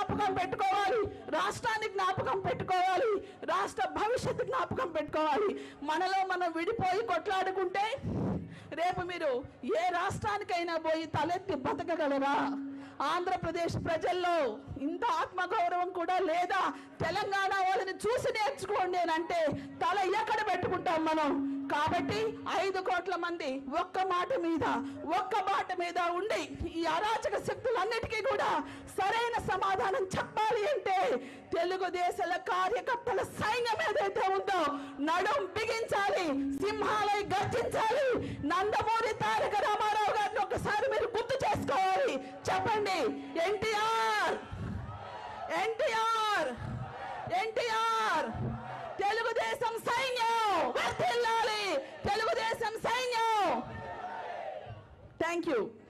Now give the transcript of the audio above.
జ్ఞాపకం పెట్టుకోవాలి రాష్ట్రాన్ని జ్ఞాపకం పెట్టుకోవాలి రాష్ట్ర భవిష్యత్తు జ్ఞాపకం పెట్టుకోవాలి మనలో మనం విడిపోయి కొట్లాడుకుంటే రేపు మీరు ఏ రాష్ట్రానికైనా పోయి తలెత్తి బతకగలరా ఆంధ్రప్రదేశ్ ప్రజల్లో ఇంత ఆత్మగౌరవం కూడా లేదా తెలంగాణ వాళ్ళని చూసి నేర్చుకోండి అని అంటే తల ఎక్కడ పెట్టుకుంటాం మనం కాబట్టి ఐదు కోట్ల మంది ఒక్క మాట మీద ఒక్క మాట మీద ఉండి ఈ అరాచక శక్తులన్నిటికీ కూడా సరైన సమాధానం చెప్పాలి అంటే తెలుగుదేశాల కార్యకర్తల సైన్యం ఏదైతే ఉందో నడుం బిగించాలి సింహాలై గర్జించాలి నందమూరి తారక రామారావు గారిని ఒకసారి మీరు గుర్తు చేసుకోవాలి చెప్పండి ఎన్టీఆర్ ఎన్టీఆర్ ఎన్టీఆర్ తెలుగుదేశం సైన్యం వర్ధిల్లాలి తెలుగుదేశం సైన్యం థ్యాంక్ యూ